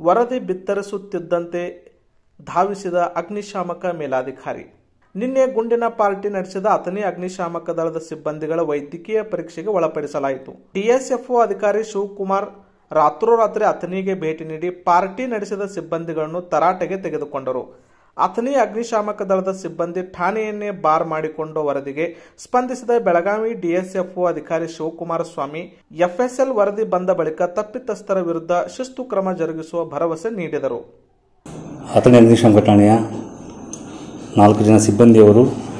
ವರದಿ ಬಿತ್ತರಿಸುತ್ತಿದ್ದಂತೆ ಧಾವಿಸಿದ ಅಗ್ನಿಶಾಮಕ ಮೇಲಾಧಿಕಾರಿ ನಿನ್ನೆ ಗುಂಡಿನ ಪಾರ್ಟಿ ನಡೆಸಿದ ಅಥಣಿ ಅಗ್ನಿಶಾಮಕ ದಳದ ಸಿಬ್ಬಂದಿಗಳ ವೈದ್ಯಕೀಯ ಪರೀಕ್ಷೆಗೆ ಒಳಪಡಿಸಲಾಯಿತು ಡಿಎಸ್ಎಫ್ಒ ಅಧಿಕಾರಿ ಶಿವಕುಮಾರ್ ರಾತ್ರೋರಾತ್ರಿ ಅಥಣಿಗೆ ಭೇಟಿ ನೀಡಿ ಪಾರ್ಟಿ ನಡೆಸಿದ ಸಿಬ್ಬಂದಿಗಳನ್ನು ತರಾಟೆಗೆ ತೆಗೆದುಕೊಂಡರು ಅಥಣಿ ಅಗ್ನಿಶಾಮಕ ದಳದ ಸಿಬ್ಬಂದಿ ಠಾಣೆಯನ್ನೇ ಬಾರ್ ಮಾಡಿಕೊಂಡ ವರದಿಗೆ ಸ್ಪಂದಿಸಿದ ಬೆಳಗಾವಿ ಡಿಎಸ್ಎಫ್ಒ ಅಧಿಕಾರಿ ಶಿವಕುಮಾರ ಸ್ವಾಮಿ ಎಫ್ಎಸ್ಎಲ್ ವರದಿ ಬಂದ ಬಳಿಕ ತಪ್ಪಿತಸ್ಥರ ವಿರುದ್ಧ ಶಿಸ್ತು ಕ್ರಮ ಜರುಗಿಸುವ ಭರವಸೆ ನೀಡಿದರು ಅಥಣಿ ಅಗ್ನಿಶಾಮಕ ಠಾಣೆಯ ನಾಲ್ಕು ಜನ ಸಿಬ್ಬಂದಿಯವರು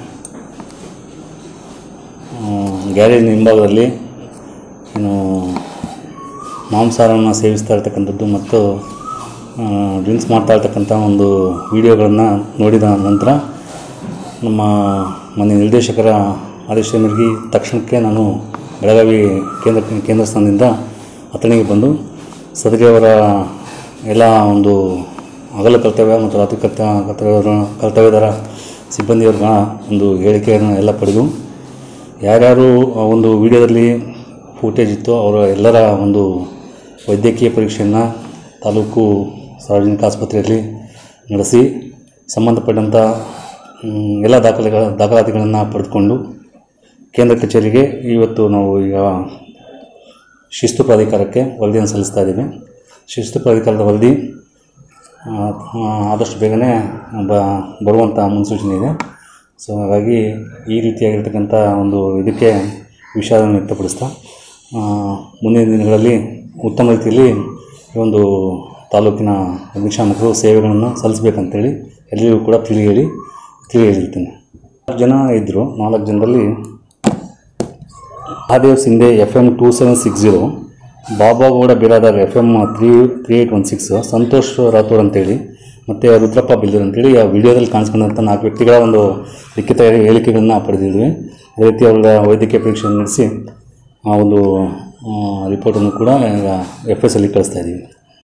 ಆ, ಗ್ಯಾರೇಜಿನ ಹಿಂಭಾಗದಲ್ಲಿ ಏನು ಮಾಂಸಾಹಾರವನ್ನು ಸೇವಿಸ್ತಾ ಇರ್ತಕ್ಕಂಥದ್ದು ಮತ್ತು ಡ್ರಿಂಕ್ಸ್ ಮಾಡ್ತಾ ಇರ್ತಕ್ಕಂಥ ಒಂದು ವಿಡಿಯೋಗಳನ್ನು ನೋಡಿದ ನಂತರ ನಮ್ಮ ಮನೆ ನಿರ್ದೇಶಕರ ಆದೇಶದ ಮೇರೆಗೆ ತಕ್ಷಣಕ್ಕೆ ನಾನು ಬೆಳಗಾವಿ ಕೇಂದ್ರ ಕೇಂದ್ರ ಸ್ಥಾನದಿಂದ ಅಥಣಿಗೆ ಬಂದು ಸದಗೆ ಅವರ ಎಲ್ಲ ಒಂದು ಹಗಲು ಕರ್ತವ್ಯ ಮತ್ತು ರಾತ್ರಿ ಕರ್ತ ಕರ್ತವ್ಯದ ಕರ್ತವ್ಯದರ ಸಿಬ್ಬಂದಿಯವರ ಒಂದು ಹೇಳಿಕೆಯನ್ನು ಎಲ್ಲ ಪಡೆದು ಯಾರ್ಯಾರು ಆ ಒಂದು ವಿಡಿಯೋದಲ್ಲಿ ಫೂಟೇಜ್ ಇತ್ತು ಅವರ ಎಲ್ಲರ ಒಂದು ವೈದ್ಯಕೀಯ ಪರೀಕ್ಷೆಯನ್ನು ತಾಲೂಕು ಸಾರ್ವಜನಿಕ ಆಸ್ಪತ್ರೆಯಲ್ಲಿ ನಡೆಸಿ ಸಂಬಂಧಪಟ್ಟಂಥ ಮ್, ಎಲ್ಲ ದಾಖಲೆಗಳ ದಾಖಲಾತಿಗಳನ್ನು ಪಡೆದುಕೊಂಡು ಕೇಂದ್ರ ಕಚೇರಿಗೆ ಇವತ್ತು ನಾವು ಈಗ ಶಿಸ್ತು ಪ್ರಾಧಿಕಾರಕ್ಕೆ ವರದಿಯನ್ನು ಸಲ್ಲಿಸ್ತಾ ಇದ್ದೀವಿ ಶಿಸ್ತು ಪ್ರಾಧಿಕಾರದ ವರದಿ ಆ, ಆ, ಆದಷ್ಟು ಬೇಗನೆ ಬ ಬರುವಂಥ ಮುನ್ಸೂಚನೆ ಇದೆ ಸೊ ಹಾಗಾಗಿ ಈ ರೀತಿಯಾಗಿರ್ತಕ್ಕಂಥ ಒಂದು ಇದಕ್ಕೆ ವಿಷಾದವನ್ನು ವ್ಯಕ್ತಪಡಿಸ್ತಾ ಆ, ಮುಂದಿನ ದಿನಗಳಲ್ಲಿ ಉತ್ತಮ ರೀತಿಯಲ್ಲಿ ಈ ಒಂದು ತಾಲೂಕಿನ ಅಗ್ನಿಶಾಮಕರು ಸೇವೆಗಳನ್ನು ಸಲ್ಲಿಸಬೇಕಂತೇಳಿ ಎಲ್ಲರಿಗೂ ಕೂಡ ತಿಳಿ ಹೇಳಿ ತಿಳಿ ಹೇಳಿರ್ತೀನಿ ನಾಲ್ಕು ಜನ ಇದ್ದರು ನಾಲ್ಕು ಜನರಲ್ಲಿ Mahadev Shinde F M two seven six zero Babagouda Biradar F M three three eight one six Santosh Rathod ಅಂತೇಳಿ ಮತ್ತು ರುದ್ರಪ್ಪ ಬಿಲ್ಲರ್ ಅಂತೇಳಿ ಆ ವಿಡಿಯೋದಲ್ಲಿ ಕಾಣಿಸ್ಕೊಂಡಂಥ ನಾಲ್ಕು ವ್ಯಕ್ತಿಗಳ ಒಂದು ಲಿಖಿತ ಹೇಳಿಕೆಗಳನ್ನು ಪಡೆದಿದ್ವಿ ಅದೇ ರೀತಿ ಅವರ ವೈದ್ಯಕೀಯ ಪರೀಕ್ಷೆ ನಡೆಸಿ ಆ ಒಂದು ರಿಪೋರ್ಟನ್ನು ಕೂಡ ಈಗ ಎಫ್ ಎಸ್ ಅಲ್ಲಿ ಕಳಿಸ್ತಾ ಇದ್ದೀವಿ